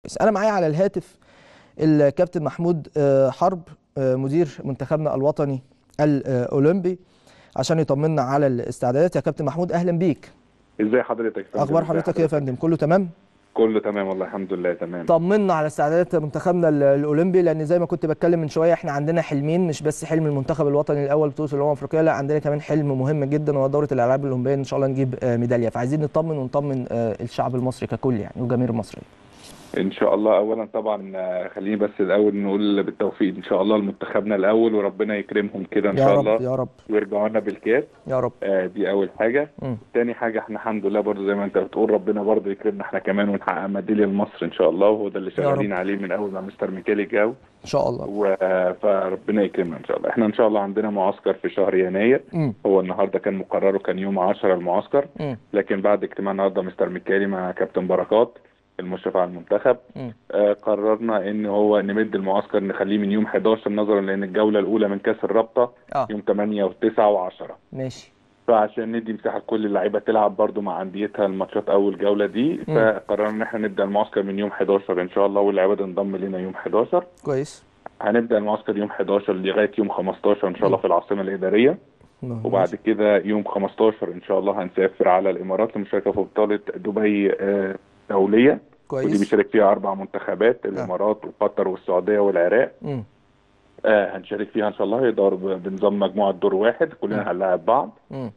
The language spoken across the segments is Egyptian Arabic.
كويس انا معايا على الهاتف الكابتن محمود آه، حرب آه، مدير منتخبنا الوطني الاولمبي عشان يطمنا على الاستعدادات يا كابتن محمود اهلا بيك ازاي حضرتك يا فندم؟ اخبار ازاي حضرتك ايه يا فندم كله تمام كله تمام والله الحمد لله تمام طمنا على استعدادات منتخبنا ال- الاولمبي لان زي ما كنت بتكلم من شويه احنا عندنا حلمين مش بس حلم المنتخب الوطني الاول بطوله الامم الافريقيه لا عندنا كمان حلم مهم جدا وهو دوره الالعاب الاولمبيه ان شاء الله نجيب آه، ميداليه فعايزين نطمن ونطمن آه، الشعب المصري ككل يعني والجماهير المصريه ان شاء الله اولا طبعا آه، خليني بس الاول نقول بالتوفيق ان شاء الله لمنتخبنا الاول وربنا يكرمهم كده ان يا شاء رب الله يا رب ويرجعوا لنا بالكاس يا رب آه، دي اول حاجه مم. تاني حاجه احنا الحمد لله برضو زي ما انت بتقول ربنا برضو يكرمنا احنا كمان ونحقق ميداليه لمصر ان شاء الله وهو ده اللي يا رب. شغالين عليه من اول ما مستر ميكالي جاو ان شاء الله و- آه، فربنا يكرمنا ان شاء الله احنا ان شاء الله عندنا معسكر في شهر يناير مم. هو النهارده كان مقرره كان يوم 10 المعسكر مم. لكن بعد اجتماع النهارده مستر ميكالي مع كابتن بركات المشرف على المنتخب مم. آه قررنا ان هو نمد المعسكر نخليه من يوم 11 نظرا لان الجوله الاولى من كاس الرابطه اه يوم 8 و9 و10 ماشي فعشان ندي مساحه لكل اللعيبه تلعب برضو مع انديتها الماتشات اول جوله دي مم. فقررنا ان احنا نبدا المعسكر من يوم 11 ان شاء الله واللعيبه تنضم لنا يوم 11 كويس هنبدا المعسكر يوم 11 لغايه يوم 15 ان شاء الله في العاصمه الاداريه وبعد كده يوم 15 ان شاء الله هنسافر على الامارات للمشاركه في بطوله دبي آه، دوليه ودي كويس بيشارك فيها اربع منتخبات الامارات وقطر والسعوديه والعراق مم. آه هنشارك فيها ان شاء الله يدور ب- بنظام مجموعه دور واحد كلنا هنلاعب بعض مم.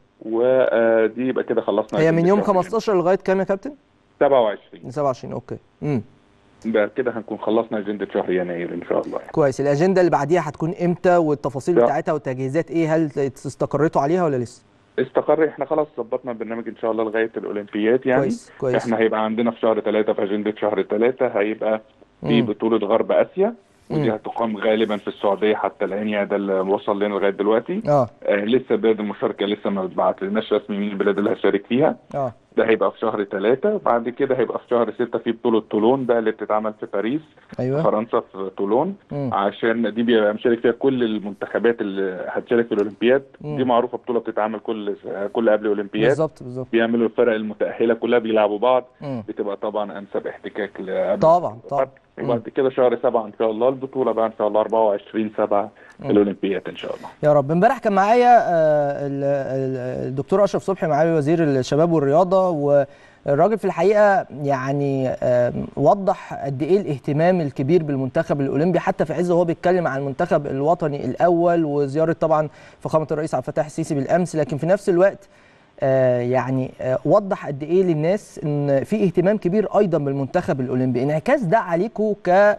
ودي يبقى كده خلصنا هي من يوم الشهر. 15 لغايه كام يا كابتن 27 من 27 اوكي امم يبقى كده هنكون خلصنا اجنده شهر يناير ان شاء الله يعني. كويس الاجنده اللي بعديها هتكون امتى والتفاصيل لا. بتاعتها والتجهيزات ايه هل استقريتوا عليها ولا لسه استقر احنا خلاص ظبطنا البرنامج ان شاء الله لغايه الاولمبياد يعني كويس كويس احنا هيبقى عندنا في شهر ثلاثة في اجنده شهر ثلاثة هيبقى في مم. بطوله غرب اسيا ودي مم. هتقام غالبا في السعوديه حتى الان يعني ده اللي وصل لنا لغايه دلوقتي اه آه لسه بلاد المشاركه لسه ما اتبعت لناش رسمي مين البلاد اللي هتشارك فيها اه ده هيبقى في شهر ثلاثة وبعد كده هيبقى في شهر ستة في بطولة طولون بقى اللي بتتعمل في باريس ايوه فرنسا في طولون مم. عشان دي بيبقى مشارك فيها كل المنتخبات اللي هتشارك في الأولمبياد مم. دي معروفة بطولة بتتعمل كل كل قبل الأولمبياد بالظبط بالظبط بيعملوا الفرق المتأهلة كلها بيلعبوا بعض مم. بتبقى طبعا أنسب احتكاك لقبل طبعا طبعا وبعد كده شهر سبعة إن شاء الله البطولة بقى إن شاء الله 24 سبعة مم. الأولمبياد إن شاء الله يا رب امبارح كان معايا آه، ال- ال- الدكتور اشرف صبحي معالي وزير الشباب والرياضه والراجل في الحقيقه يعني آم، وضح قد ايه الاهتمام الكبير بالمنتخب الاولمبي حتى في عز وهو بيتكلم عن المنتخب الوطني الاول وزياره طبعا فخامه الرئيس عبد الفتاح السيسي بالامس لكن في نفس الوقت آه، يعني آه، وضح قد ايه للناس ان في اهتمام كبير ايضا بالمنتخب الاولمبي انعكاس ده عليكم ك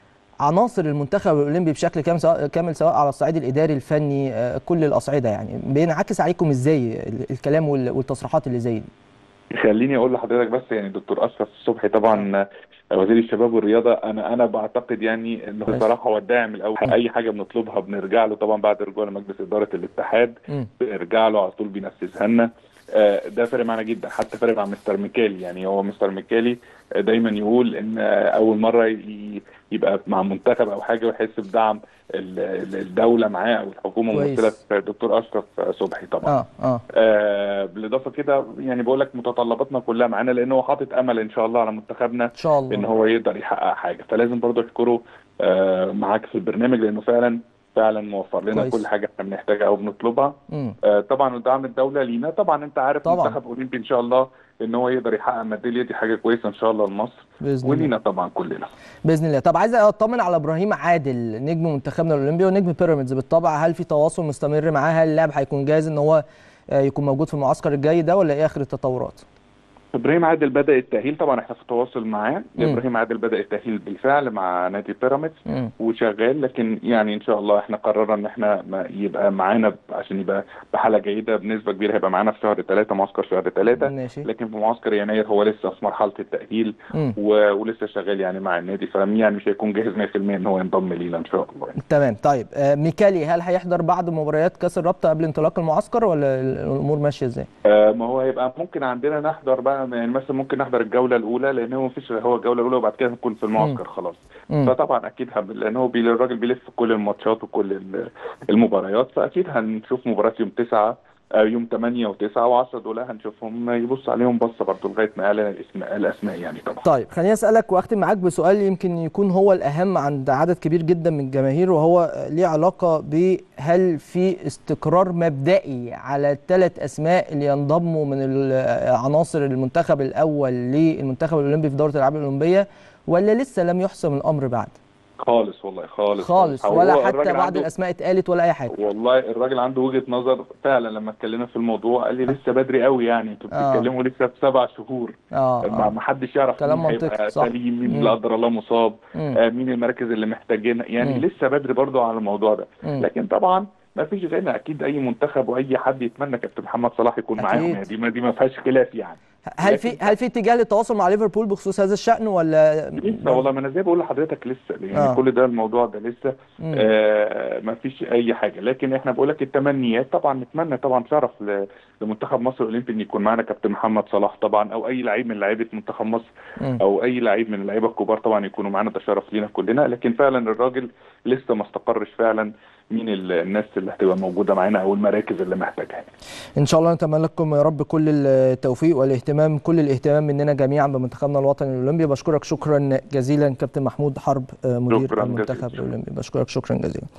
عناصر المنتخب الاولمبي بشكل كام سواء كامل سواء على الصعيد الاداري الفني آه، كل الاصعده يعني بينعكس عليكم ازاي ال- الكلام وال- والتصريحات اللي زي دي خليني اقول لحضرتك بس يعني دكتور اشرف صبحي طبعا وزير الشباب والرياضه انا انا بعتقد يعني انه ماشي. بصراحه هو الداعم الاول اي حاجه بنطلبها بنرجع له طبعا بعد رجوع لمجلس اداره الاتحاد مم. بنرجع له على طول بينفذها لنا آه، ده فارق معانا جدا حتى فارق مع مستر ميكالي يعني هو مستر ميكالي آه، دايما يقول ان آه، اول مره ي- يبقى مع منتخب او حاجه ويحس بدعم ال- ال- الدوله معاه او الحكومه كويس. ممثله دكتور اشرف صبحي طبعا اه اه آه بالاضافه كده يعني بقول لك متطلباتنا كلها معانا لان هو حاطط امل ان شاء الله على منتخبنا ان شاء ان الله هو يقدر يحقق حاجه فلازم برضه اشكره آه معاك في البرنامج لانه فعلا فعلا موفر لنا كويس. كل حاجه احنا بنحتاجها او بنطلبها مم. آه طبعا ودعم الدوله لينا طبعا انت عارف طبعا. منتخب اولمبي ان شاء الله ان هو يقدر يحقق ميداليه دي حاجه كويسه ان شاء الله لمصر باذن الله ولينا طبعا كلنا باذن الله طب عايز اطمن على ابراهيم عادل نجم منتخبنا الاولمبي ونجم بيراميدز بالطبع هل في تواصل مستمر معاه هل اللاعب هيكون جاهز ان هو آه، يكون موجود في المعسكر الجاي ده ولا ايه اخر التطورات ابراهيم عادل بدا التاهيل طبعا احنا في تواصل معاه مم. ابراهيم عادل بدا التاهيل بالفعل مع نادي بيراميدز مم. وشغال لكن يعني ان شاء الله احنا قررنا ان احنا ما يبقى معانا ب- عشان يبقى بحاله جيده بنسبه كبيره هيبقى معانا في شهر ثلاثه معسكر شهر ثلاثه ماشي لكن في معسكر يناير هو لسه في مرحله التاهيل مم. و... ولسه شغال يعني مع النادي فيعني مش هيكون جاهز 100% ان هو ينضم لينا ان شاء الله يعني. تمام طيب آه، ميكالي هل هيحضر بعض مباريات كاس الرابطه قبل انطلاق المعسكر ولا الامور ماشيه ازاي؟ آه ما هو هيبقى ممكن عندنا نحضر بقى يعني مثلا ممكن نحضر الجوله الاولى لان هو مفيش هو الجوله الاولى وبعد كده نكون في المعسكر خلاص مم. فطبعا اكيد هب... لان هو بي... الراجل بيلف كل الماتشات وكل ال- المباريات فاكيد هنشوف مباراه يوم 9 آه، يوم 8 و9 و10 دول هنشوفهم يبص عليهم بصه برضه لغايه ما يعلن الاسماء الاسماء يعني طبعا طيب خليني اسالك واختم معاك بسؤال يمكن يكون هو الاهم عند عدد كبير جدا من الجماهير وهو ليه علاقه بهل في استقرار مبدئي على الثلاث اسماء اللي ينضموا من ال- عناصر المنتخب الاول للمنتخب الاولمبي في دوره الالعاب الاولمبيه ولا لسه لم يحسم الامر بعد خالص والله خالص خالص هو ولا الراجل حتى بعض عنده- الاسماء اتقالت ولا اي حاجه والله الراجل عنده وجهه نظر فعلا لما اتكلمنا في الموضوع قال لي لسه بدري قوي يعني انتوا آه. بتتكلموا لسه في سبع شهور اه, ما آه. ما حدش يعرف كلام مين منطقي، هيبقى صح. سليم مين مم. لا قدر الله مصاب مم. آه، مين المراكز اللي محتاجينها يعني مم. لسه بدري برضو على الموضوع ده مم. لكن طبعا ما فيش غنى اكيد اي منتخب واي حد يتمنى كابتن محمد صلاح يكون أكيد. معاهم يعني دي ما دي ما فيهاش خلاف يعني هل في لكن- هل في اتجاه للتواصل مع ليفربول بخصوص هذا الشأن ولا لسه والله ما انا زي بقول لحضرتك لسه يعني آه. كل ده الموضوع ده لسه مم. آه ما فيش اي حاجه لكن احنا بقول لك التمنيات طبعا نتمنى طبعا شرف ل- لمنتخب مصر الاولمبي ان يكون معانا كابتن محمد صلاح طبعا او اي لعيب من لعيبه منتخب مصر مم. او اي لعيب من اللعيبه الكبار طبعا يكونوا معانا ده شرف لينا كلنا لكن فعلا الراجل لسه ما استقرش فعلا مين ال- الناس اللي هتبقى موجوده معانا او المراكز اللي محتاجها ان شاء الله نتمنى لكم يا رب كل التوفيق والاهتمام كل الاهتمام مننا جميعا بمنتخبنا الوطني الاولمبي بشكرك شكرا جزيلا كابتن محمود حرب آه، مدير شكراً المنتخب جزيلاً. الاولمبي بشكرك شكرا جزيلا